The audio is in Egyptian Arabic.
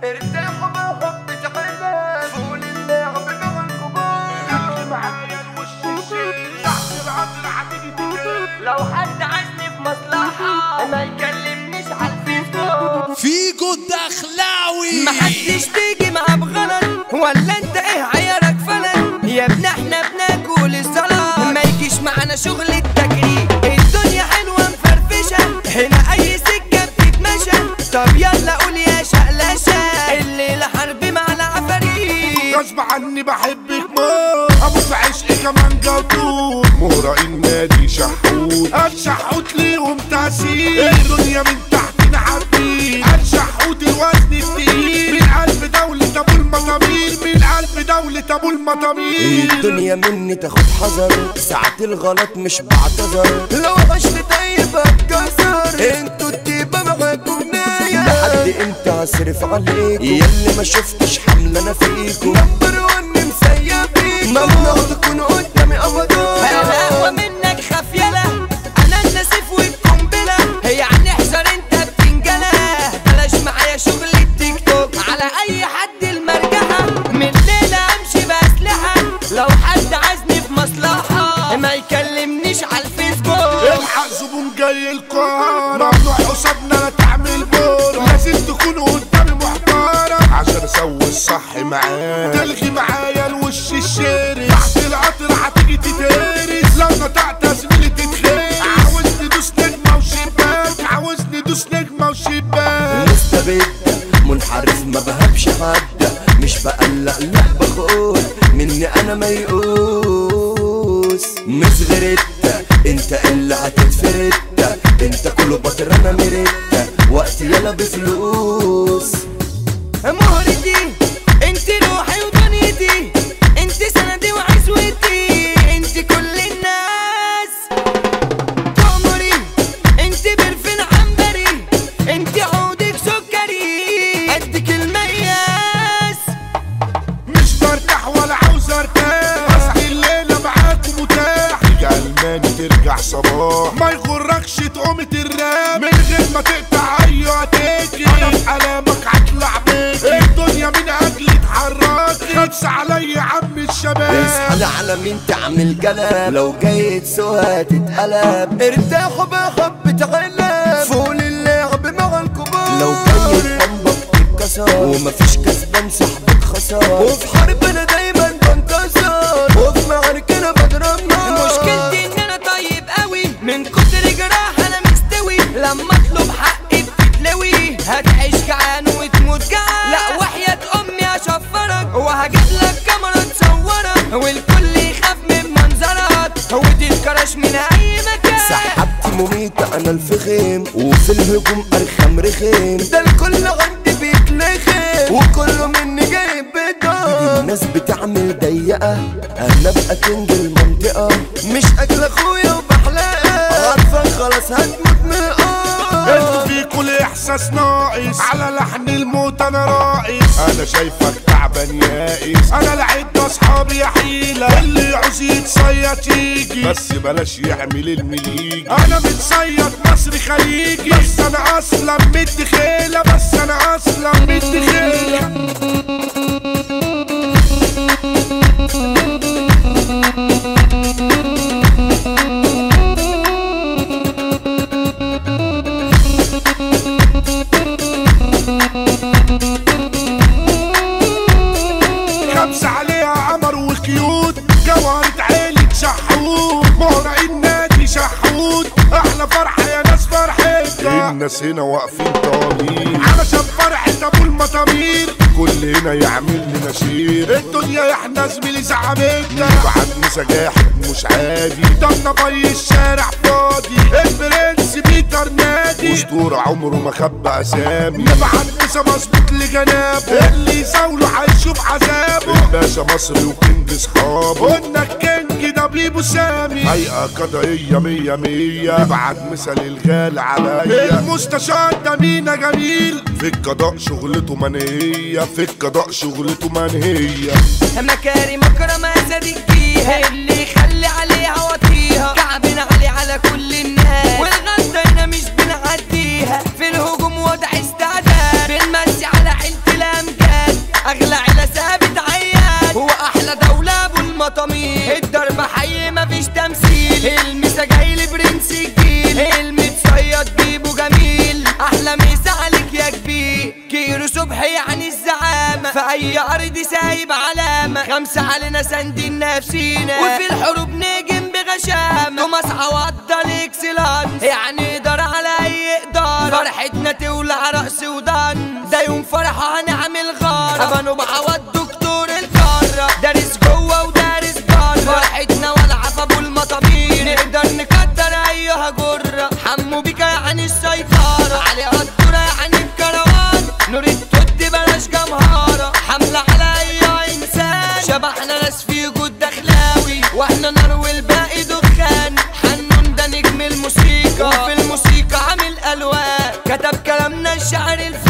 ارتاحوا بالحب تعبان فول اللعب مع الكبار معايا الوش الشيل تحت العطر هتيجي تجري لو حد عايزني في مصلحة ما يكلمنيش على الفيسبوك فيجو الدخلاوي محدش تيجي معاه بغلط ولا انت ايه عيارك فلل يا ابن احنا بناكل الصلاة ما يجيش معانا شغل التجريد الدنيا حلوة مفرفشة هنا اي سكة بتتمشى طب يلا قول يا شقلشة الليلة حرب مع العفاريت غصب عني بحبك موت ابو في عشقي كمان جوتوت مهرة النادي شحوت الشحوت ليهم تأثير الدنيا من تحتنا حابين الشحوت الوزن التقيل من قلب دولة ابو المطامير من قلب دولة ابو المطامير الدنيا مني تاخد حذر ساعة الغلط مش بعتذر لو عشت طيب اتكسر انتوا التيبة معاكم نايا لحد امتى هصرف عليكم ياللي ما شفتش حمل انا فيكم نمبر ون مسيبين ممنوع تكون قدامي ابدا القهوة منك خفيلة انا النسيف والقنبلة يعني احذر انت بتنجلة بلاش معايا شغل التيك توك على اي حد المرجحة من الليلة امشي باسلحة لو حد عايزني في مصلحة ما يكلمنيش على الفيسبوك الحق زبون جاي القاهرة ممنوع قصادنا لا تعمل بورة لازم تكون قدامي محترم عشان اسوي الصح معاك تلغي معايا الوش الشاري تحت القطر هتيجي تتهرس لو نطقت يا زميلي تتخيل عاوزني دوس نجمة وشباك عاوزني دوس نجمة وشباك مستبد منحرف ما بهبش حد مش بقلق لا بخون مني انا ميؤوس مش غيرت انت اللي هتتفرد انت كله بطر انا مرد وقت يلا بفلوس مهرتي انت روحي ودنيتي انت سندي وعزوتي انت كل الناس تأمري انت برفن عنبري انت عودك سكري قدك المياس مش برتاح ولا عاوز ارتاح اصحي الليله معاكم متاح تيجي الماني ترجع صباح ما يغركش تقوم الراب من غير ما تقطع ايوه هتيجي انا في علامك هطلع بيكي الدنيا من اجلي اتحركي خدس عليا عم الشباب اصحى على مين تعمل قلب لو جاي تسوها تتقلب ارتاحوا بحب تعلم فول اللعب مع الكبار لو جاي تنبك تتكسر ومفيش كسبان صاحبك خسر وفي حرب انا دايما بنتصر وفي معركة بضرب نار مشكلتي ان انا طيب قوي من كتر جراح انا مستوي لما اطلب حقي بتتلوي هتعيش جعان وتموت جعان لا وحياة امي اشفرك وهجيب لك كاميرا تصورك والكل يخاف من منظرك ودي الكرش من اي مكان سحبت مميتة انا الفخيم وفي الهجوم ارخم رخيم ده الكل عندي بيتلخم وكله مني جايب بدار الناس بتعمل ضيقة انا بقى كينج المنطقة مش اكل اخويا وبحلقها عارفة خلاص هتموت من القهر انتوا فيكوا الاحساس ناقص على لحن الموت انا راقص انا شايفك تعبان يائس انا لعبت اصحابي يا حيلة اللي يعوز يتصيط يجي بس بلاش يعمل المليجي انا متصيط مصري خليجي بس انا اصلا مدي خيلة بس انا اصلا مدي خيلة خمسة عليها قمر وكيوت جوهرة عيلة شحوت مهرة النادي شحوت احلى فرحة يا ناس فرحتنا الناس هنا واقفين طالين علشان فرحة ابو المطامير كل هنا يعمل لنا شير الدنيا احنا زميلي زعمتنا بعد سجاحد مش عادي ضمنا بي الشارع فاضي البرنس بيتر نادي اسطورة عمره ما خبى اسامي نبعت مسا مظبوط لجنابه اللي يزاوله هيشوف عذابه الباشا مصري وكينج اصحابه قلنا الكينج ده بيبو سامي هيئة قضائية مية مية نبعت مثل الغالي عليا المستشار ده مينا جميل في القضاء شغلته منهية في القضاء شغلته منهية مكارم اكرم اسد فيها اللي يخلي عليها وطيها كعبنا علي على كل الناس والغلطة هنا مش بنعديها في الهجوم وضع استعداد بنمسي على عيلة الامير يا أرضي سايب علامة خمسة علينا ساندين نفسينا وفي الحروب نجم بغشامة توماس عوض الاكسلان يعني دار على أي إقدار فرحتنا تولع رأس ودان ده يوم فرحة هنعمل غارة أبانو بعوض دكتور القارة دارس جوه ودارس بره فرحتنا والعة في أبو المطامير نقدر نكتر أيها جرة حمو بيكا يعني السيطرة علي قدورة يعني الكروان نور التوت بلاش جمهارة حملة على أي إنسان شبحنا ناس في جود دخلاوي واحنا نار والباقي دخان حنون ده نجم الموسيقى وفي الموسيقى عامل ألوان كتب كلامنا الشعر الفن